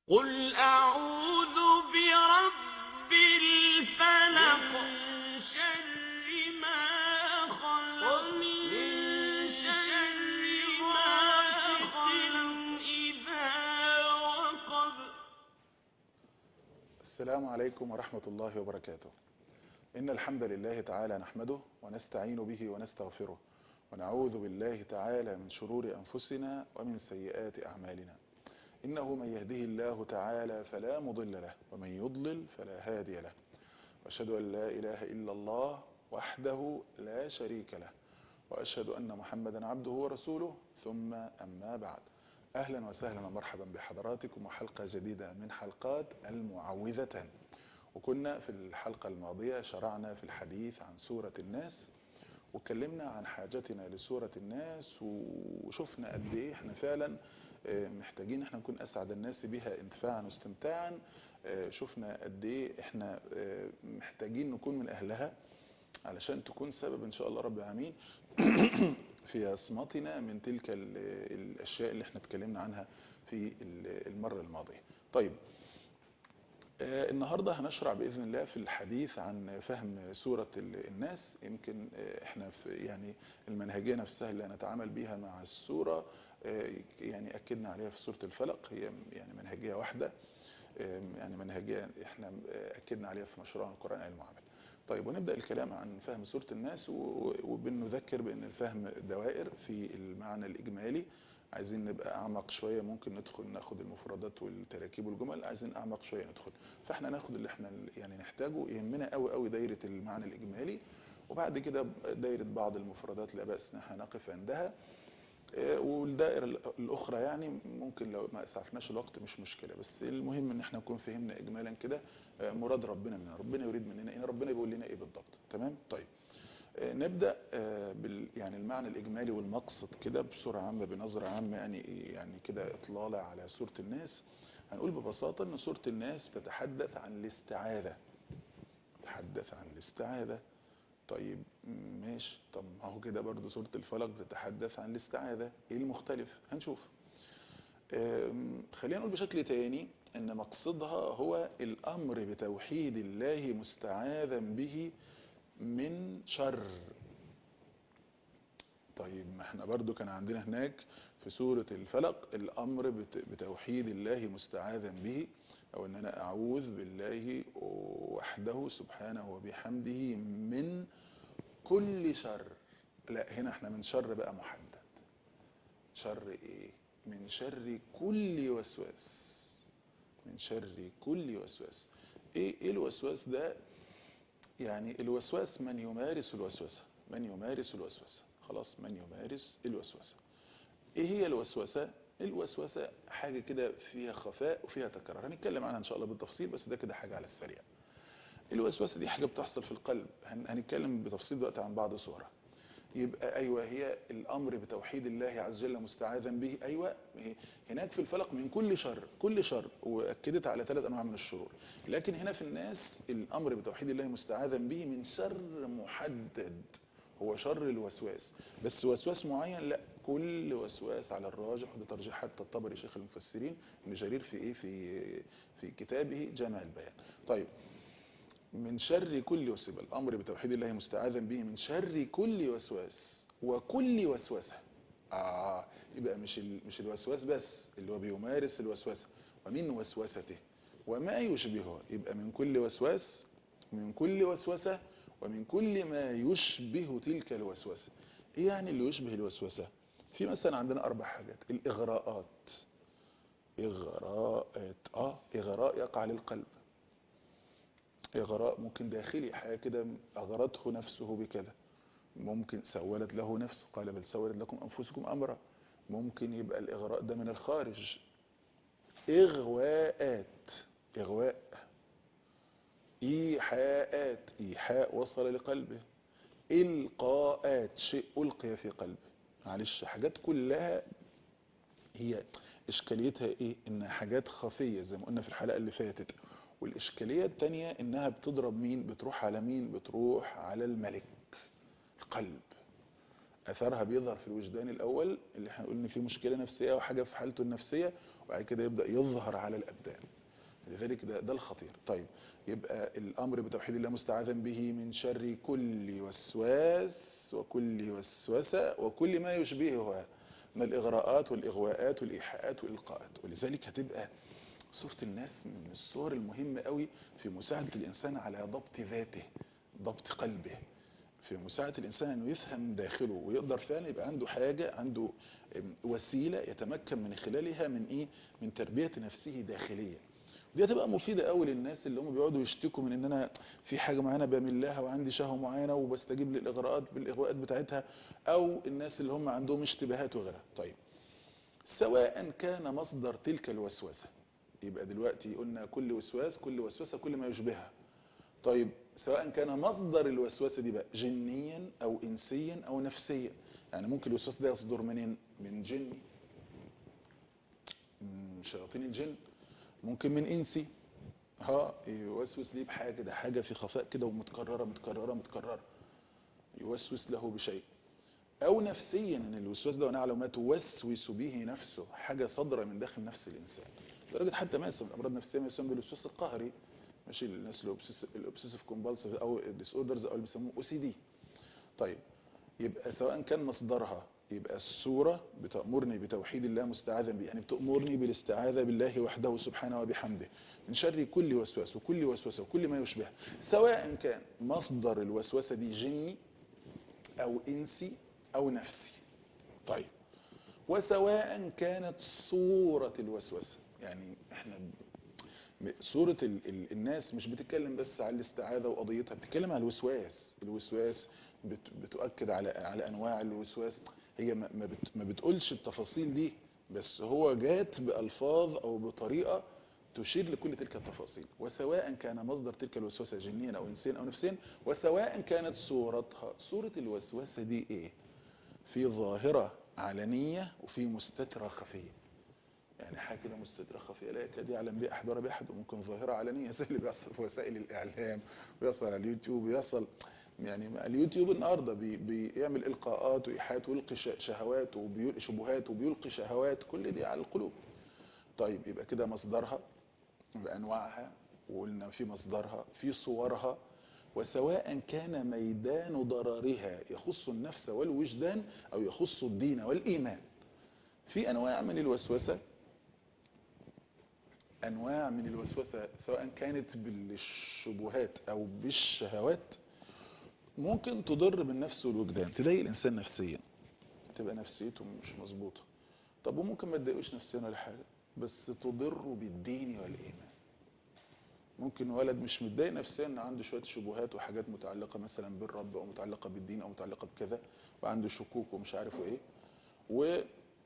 قل أعوذ برب الفلق من شر ما خلق من شر غاسق إذا وقب السلام عليكم ورحمة الله وبركاته إن الحمد لله تعالى نحمده ونستعين به ونستغفره ونعوذ بالله تعالى من شرور أنفسنا ومن سيئات أعمالنا إنه من يهده الله تعالى فلا مضل له ومن يضلل فلا هادي له وأشهد أن لا إله إلا الله وحده لا شريك له وأشهد أن محمدا عبده ورسوله ثم أما بعد أهلا وسهلا ومرحبا بحضراتكم وحلقة جديدة من حلقات المعوذتان وكنا في الحلقة الماضية شرعنا في الحديث عن سورة الناس واتكلمنا عن حاجتنا لسورة الناس وشفنا قد ايه احنا فعلا محتاجين احنا نكون اسعد الناس بها انتفاعا واستمتاعا شفنا قد ايه احنا محتاجين نكون من اهلها علشان تكون سبب ان شاء الله رب العالمين في عصمتنا من تلك الاشياء اللي احنا اتكلمنا عنها في المرة الماضية طيب النهاردة هنشرع بإذن الله في الحديث عن فهم سورة الناس يمكن احنا في يعني المنهجية نفسها اللي هنتعامل بيها مع السورة يعني أكدنا عليها في سورة الفلق هي يعني منهجية واحدة يعني منهجية احنا أكدنا عليها في مشروع القرآن المعامل طيب ونبدأ الكلام عن فهم سورة الناس وبنذكر بأن الفهم دوائر في المعنى الإجمالي عايزين نبقى اعمق شويه ممكن ندخل ناخد المفردات والتراكيب والجمل عايزين اعمق شويه ندخل فاحنا ناخد اللي احنا يعني نحتاجه يهمنا قوي قوي دايره المعنى الاجمالي وبعد كده دايره بعض المفردات لا باس ان احنا نقف عندها والدائره الاخرى يعني ممكن لو ما اسعفناش الوقت مش مشكله بس المهم ان احنا نكون فهمنا اجمالا كده مراد ربنا مننا ربنا يريد مننا ايه ربنا بيقول لنا ايه بالضبط تمام طيب نبدأ بال يعني المعنى الإجمالي والمقصد كده بصورة عامة بنظرة عامة يعني يعني كده إطلالة على سورة الناس هنقول ببساطة إن سورة الناس بتتحدث عن الاستعاذة تتحدث عن الاستعاذة طيب ماشي طب ما هو كده برضه سورة الفلق بتتحدث عن الاستعاذة إيه المختلف هنشوف خلينا نقول بشكل تاني إن مقصدها هو الأمر بتوحيد الله مستعاذا به من شر طيب ما احنا برضو كان عندنا هناك في سورة الفلق الأمر بتوحيد الله مستعاذا به أو أن أنا أعوذ بالله وحده سبحانه وبحمده من كل شر لا هنا احنا من شر بقى محدد شر ايه من شر كل وسواس من شر كل وسواس ايه, إيه الوسواس ده يعني الوسواس من يمارس الوسوسة من يمارس الوسوسة خلاص من يمارس الوسوسة ايه هي الوسوسة الوسوسة حاجة كده فيها خفاء وفيها تكرار هنتكلم عنها ان شاء الله بالتفصيل بس ده كده حاجة على السريع الوسوسة دي حاجة بتحصل في القلب هنتكلم بتفصيل دلوقتي عن بعض صورها يبقى أيوة هي الأمر بتوحيد الله عز وجل مستعاذا به أيوة هناك في الفلق من كل شر كل شر وأكدت على ثلاث أنواع من الشرور لكن هنا في الناس الأمر بتوحيد الله مستعاذا به من شر محدد هو شر الوسواس بس وسواس معين لا كل وسواس على الراجح وده ترجيح حتى الطبري شيخ المفسرين ابن جرير في ايه في في كتابه جامع البيان طيب من شر كل وسواس الأمر بتوحيد الله مستعاذا به من شر كل وسواس وكل وسوسة آه يبقى مش مش الوسواس بس اللي هو بيمارس الوسوسة ومن وسوسته وما يشبهه يبقى من كل وسواس من كل وسوسة ومن كل ما يشبه تلك الوسوسة ايه يعني اللي يشبه الوسوسة في مثلا عندنا أربع حاجات الإغراءات إغراءات آه إغراء يقع للقلب إغراء ممكن داخلي حاجة كده أغرته نفسه بكذا ممكن سولت له نفسه قال بل سولت لكم أنفسكم أمرا ممكن يبقى الإغراء ده من الخارج إغواءات إغواء إيحاءات إيحاء وصل لقلبه إلقاءات شيء ألقي في قلبه معلش حاجات كلها هي إشكاليتها إيه إنها حاجات خفية زي ما قلنا في الحلقة اللي فاتت والإشكالية التانية إنها بتضرب مين بتروح على مين بتروح على الملك القلب اثرها بيظهر في الوجدان الاول اللي احنا قلنا فيه مشكله نفسيه او حاجه في حالته النفسيه وبعد كده يبدا يظهر على الابدان لذلك ده, ده الخطير طيب يبقى الامر بتوحيد الله مستعاذا به من شر كل وسواس وكل وسوسه وكل ما يشبهها من الاغراءات والاغواءات والايحاءات والالقاءات ولذلك هتبقى سوره الناس من الصور المهمه قوي في مساعده الانسان على ضبط ذاته ضبط قلبه في مساعدة الإنسان أنه يفهم داخله ويقدر فعلا يبقى عنده حاجة عنده وسيلة يتمكن من خلالها من إيه من تربية نفسه داخليا دي هتبقى مفيدة قوي للناس اللي هم بيقعدوا يشتكوا من ان انا في حاجة معينة بعمل لها وعندي شهوة معينة وبستجيب للإغراءات بالإغواءات بتاعتها او الناس اللي هم عندهم اشتباهات وغيرها طيب سواء كان مصدر تلك الوسوسة يبقى دلوقتي قلنا كل وسواس كل وسوسة كل ما يشبهها طيب سواء كان مصدر الوسوسة دي بقى جنيا او انسيا او نفسيا يعني ممكن الوسواس ده يصدر منين من جني من شياطين الجن ممكن من انسي ها يوسوس ليه بحاجه ده حاجه في خفاء كده ومتكرره متكرره متكرره يوسوس له بشيء او نفسيا ان الوسواس ده ونعلم ما توسوس به نفسه حاجه صادره من داخل نفس الانسان لدرجه حتى ما يسمى الامراض النفسيه ما يسمى بالوسواس القهري ماشي الناس الاوبسيسيف كومبالسيف او الديس اوردرز او اللي بيسموه او سي دي طيب يبقى سواء كان مصدرها يبقى السورة بتأمرني بتوحيد الله مستعاذا به يعني بتأمرني بالاستعاذة بالله وحده سبحانه وبحمده من شر كل وسواس وكل وسوسة وكل ما يشبه سواء كان مصدر الوسوسة دي جني أو إنسي أو نفسي طيب وسواء كانت صورة الوسوسة يعني احنا صورة ال ال الناس مش بتتكلم بس على الاستعاذة وقضيتها بتتكلم على الوسواس الوسواس بت بتؤكد على على انواع الوسواس هي ما, ما, بت ما بتقولش التفاصيل دي بس هو جات بألفاظ او بطريقة تشير لكل تلك التفاصيل وسواء كان مصدر تلك الوسوسة جنيا او انسيا او نفسيا وسواء كانت صورتها صورة الوسوسة دي ايه في ظاهرة علنية وفي مستترة خفية يعني حاجه كده مستتره خفيه لا يكاد يعلم بها احد ولا باحد وممكن ظاهره علنيه زي اللي بيحصل في وسائل الاعلام ويحصل على اليوتيوب ويحصل يعني اليوتيوب النهارده بي بيعمل القاءات وايحاءات ويلقي شهوات وبيلقي شبهات وبيلقي شهوات كل دي على القلوب طيب يبقى كده مصدرها بانواعها وقلنا في مصدرها في صورها وسواء كان ميدان ضررها يخص النفس والوجدان او يخص الدين والايمان في انواع من الوسوسه انواع من الوسوسه سواء كانت بالشبهات او بالشهوات ممكن تضر بالنفس والوجدان تضايق الانسان نفسيا تبقى نفسيته مش مظبوطه طب وممكن ما تضايقوش نفسيا ولا حاجه بس تضر بالدين والايمان ممكن ولد مش متضايق نفسيا ان عنده شويه شبهات وحاجات متعلقه مثلا بالرب او متعلقه بالدين او متعلقه بكذا وعنده شكوك ومش عارف ايه و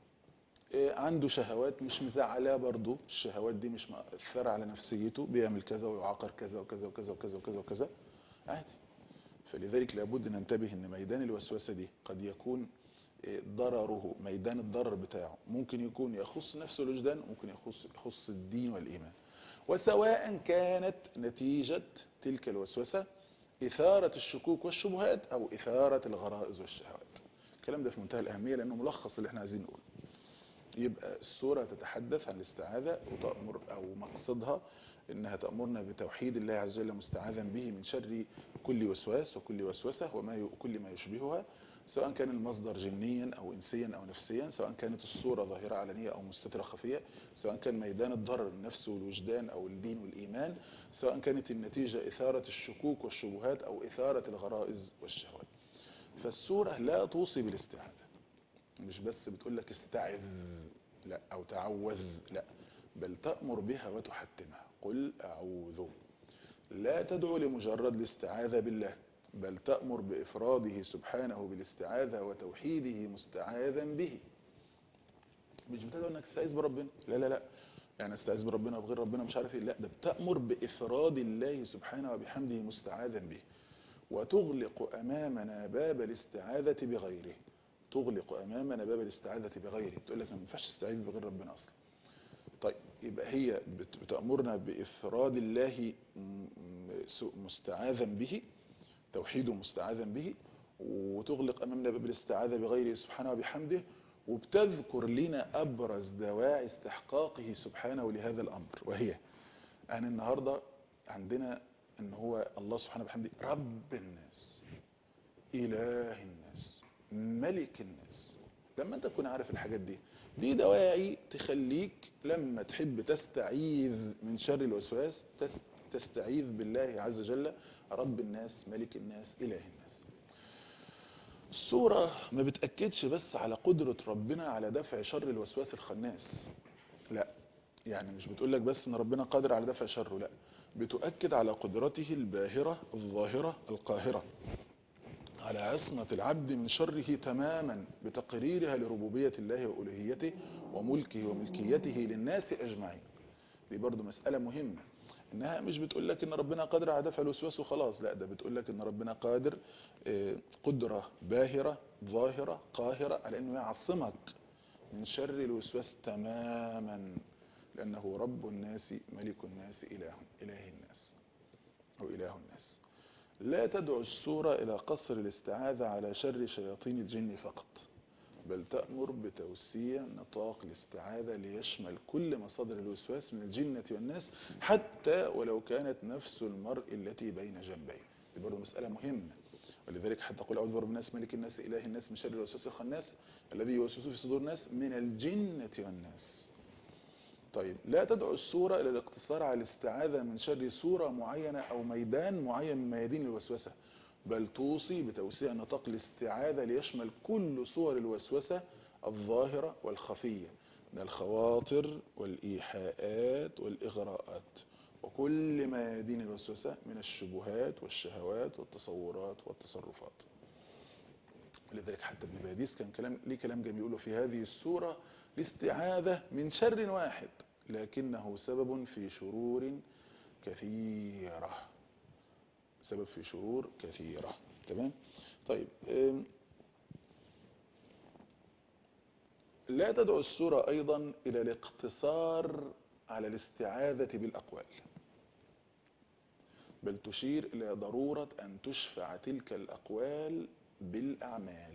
عنده شهوات مش مزعلاه برضه الشهوات دي مش مأثرة على نفسيته بيعمل كذا ويعاقر كذا وكذا وكذا وكذا وكذا وكذا عادي فلذلك لابد ان ننتبه ان ميدان الوسوسة دي قد يكون ضرره ميدان الضرر بتاعه ممكن يكون يخص نفس الوجدان ممكن يخص يخص الدين والإيمان وسواء كانت نتيجة تلك الوسوسة إثارة الشكوك والشبهات أو إثارة الغرائز والشهوات الكلام ده في منتهى الأهمية لأنه ملخص اللي احنا عايزين نقوله يبقى السورة تتحدث عن الاستعاذة وتأمر أو مقصدها إنها تأمرنا بتوحيد الله عز وجل مستعاذا به من شر كل وسواس وكل وسوسة وما كل ما يشبهها سواء كان المصدر جنيا أو إنسيا أو نفسيا سواء كانت الصورة ظاهرة علنية أو مستترة خفية سواء كان ميدان الضرر النفس والوجدان أو الدين والإيمان سواء كانت النتيجة إثارة الشكوك والشبهات أو إثارة الغرائز والشهوات فالسورة لا توصي بالاستعاذة مش بس بتقول لك استعذ لا او تعوذ لا بل تأمر بها وتحتمها قل اعوذ لا تدعو لمجرد الاستعاذة بالله بل تأمر بإفراده سبحانه بالاستعاذة وتوحيده مستعاذا به مش بتدعو انك تستعيذ بربنا لا لا لا يعني استعيذ بربنا وبغير ربنا مش عارف ايه لا ده بتأمر بإفراد الله سبحانه وبحمده مستعاذا به وتغلق أمامنا باب الاستعاذة بغيره تغلق امامنا باب الاستعاذة بغيره بتقول لك ما ينفعش تستعيذ بغير ربنا اصلا طيب يبقى هي بتأمرنا بإفراد الله مستعاذا به توحيده مستعاذا به وتغلق أمامنا باب الاستعاذة بغيره سبحانه وبحمده وبتذكر لنا أبرز دواعي استحقاقه سبحانه لهذا الأمر وهي أن النهاردة عندنا أن هو الله سبحانه وبحمده رب الناس إله الناس ملك الناس لما أنت تكون عارف الحاجات دي دي دواعي تخليك لما تحب تستعيذ من شر الوسواس تستعيذ بالله عز وجل رب الناس ملك الناس إله الناس الصورة ما بتأكدش بس على قدرة ربنا على دفع شر الوسواس الخناس لا يعني مش بتقول لك بس ان ربنا قادر على دفع شره لا بتؤكد على قدرته الباهرة الظاهرة القاهرة على عصمة العبد من شره تماما بتقريرها لربوبية الله وألوهيته وملكه وملكيته للناس أجمعين دي برضو مسألة مهمة انها مش بتقول لك ان ربنا قادر على دفع الوسواس وخلاص لا ده بتقول لك ان ربنا قادر قدرة باهرة ظاهرة قاهرة على انه يعصمك من شر الوسواس تماما لانه رب الناس ملك الناس اله اله الناس او اله الناس لا تدعو السورة الى قصر الاستعاذة على شر شياطين الجن فقط بل تأمر بتوسيع نطاق الاستعاذة ليشمل كل مصادر الوسواس من الجنة والناس حتى ولو كانت نفس المرء التي بين جنبيه دي برضه مسألة مهمة ولذلك حتى قل أعوذ برب الناس ملك الناس إله الناس من شر الوسواس الخناس الذي يوسوس في صدور الناس من الجنة والناس طيب لا تدعو السورة إلى الاقتصار على الاستعاذة من شر سورة معينة أو ميدان معين من ميادين الوسوسة بل توصي بتوسيع نطاق الاستعاذة ليشمل كل صور الوسوسة الظاهرة والخفية من الخواطر والإيحاءات والإغراءات وكل ما يدين الوسوسة من الشبهات والشهوات والتصورات والتصرفات ولذلك حتى ابن باديس كان كلام ليه كلام جميل يقوله في هذه السورة الاستعاذة من شر واحد لكنه سبب في شرور كثيرة سبب في شرور كثيرة تمام طيب لا تدعو السورة أيضا إلى الاقتصار على الاستعاذة بالأقوال بل تشير إلى ضرورة أن تشفع تلك الأقوال بالأعمال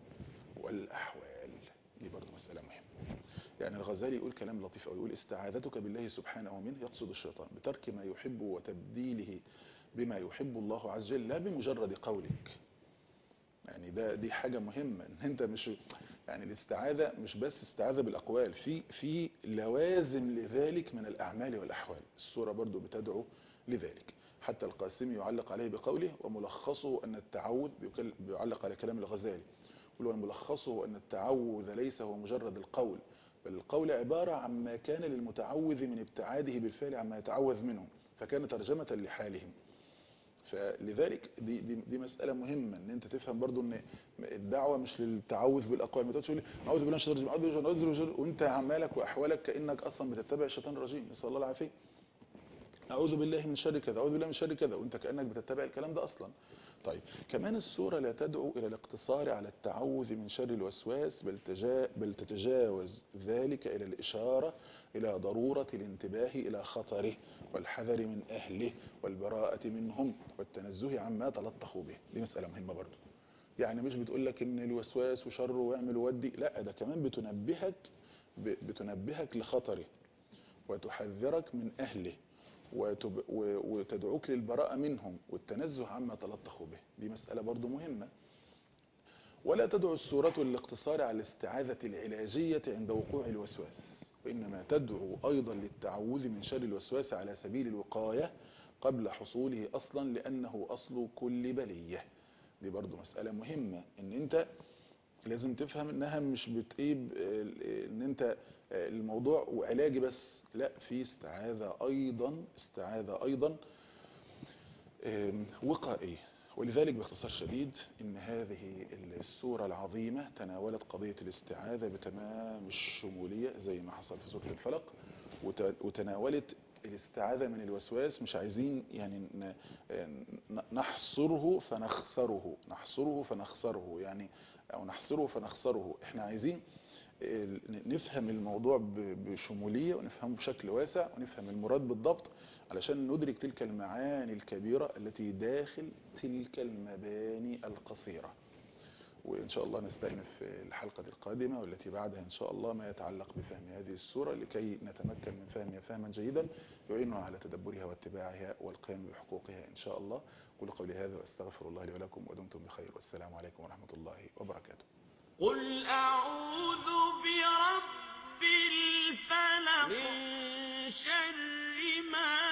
والأحوال دي برضو مسألة مهمة يعني الغزالي يقول كلام لطيف أو يقول استعاذتك بالله سبحانه منه يقصد الشيطان بترك ما يحب وتبديله بما يحب الله عز وجل لا بمجرد قولك يعني ده دي حاجة مهمة ان انت مش يعني الاستعاذة مش بس استعاذة بالاقوال في في لوازم لذلك من الاعمال والاحوال السورة برضو بتدعو لذلك حتى القاسمي يعلق عليه بقوله وملخصه ان التعوذ بيعلق على كلام الغزالي يقول ملخصه ان التعوذ ليس هو مجرد القول بل القول عبارة عما كان للمتعوذ من ابتعاده بالفعل عما يتعوذ منه فكان ترجمة لحالهم فلذلك دي, دي, دي مسألة مهمة ان انت تفهم برضو ان الدعوة مش للتعوذ بالاقوال ما تقولش اعوذ بالله من الشيطان الرجيم اعوذ بالله من الشيطان وانت اعمالك واحوالك كانك اصلا بتتبع الشيطان الرجيم نسال الله العافيه اعوذ بالله من شر كذا اعوذ بالله من شر كذا وانت كانك بتتبع الكلام ده اصلا طيب كمان السورة لا تدعو إلى الاقتصار على التعوذ من شر الوسواس بل, تجا بل تتجاوز ذلك إلى الإشارة إلى ضرورة الانتباه إلى خطره والحذر من أهله والبراءة منهم والتنزه عما تلطخوا به دي مسألة مهمة برضو يعني مش بتقول لك ان الوسواس وشره واعمل ودي لا ده كمان بتنبهك بتنبهك لخطره وتحذرك من أهله وتدعوك للبراءة منهم والتنزه عما تلطخوا به دي مسألة برضو مهمة ولا تدعو السورة للاقتصار على الاستعاذة العلاجية عند وقوع الوسواس وإنما تدعو أيضا للتعوذ من شر الوسواس على سبيل الوقاية قبل حصوله أصلا لأنه أصل كل بلية دي برضو مسألة مهمة ان انت لازم تفهم انها مش بتقيب ان انت الموضوع وعلاجي بس لا في استعاذة ايضا استعاذة ايضا وقائية ولذلك باختصار شديد ان هذه السورة العظيمة تناولت قضية الاستعاذة بتمام الشمولية زي ما حصل في سورة الفلق وتناولت الاستعاذة من الوسواس مش عايزين يعني نحصره فنخسره نحصره فنخسره يعني او نحصره فنخسره احنا عايزين نفهم الموضوع بشمولية ونفهمه بشكل واسع ونفهم المراد بالضبط علشان ندرك تلك المعاني الكبيرة التي داخل تلك المباني القصيرة وإن شاء الله نستأنف الحلقة القادمة والتي بعدها إن شاء الله ما يتعلق بفهم هذه السورة لكي نتمكن من فهمها فهما جيدا يعيننا على تدبرها واتباعها والقيام بحقوقها إن شاء الله قل قولي هذا وأستغفر الله لي ولكم ودمتم بخير والسلام عليكم ورحمة الله وبركاته قل أعوذ برب الفلق من شر ما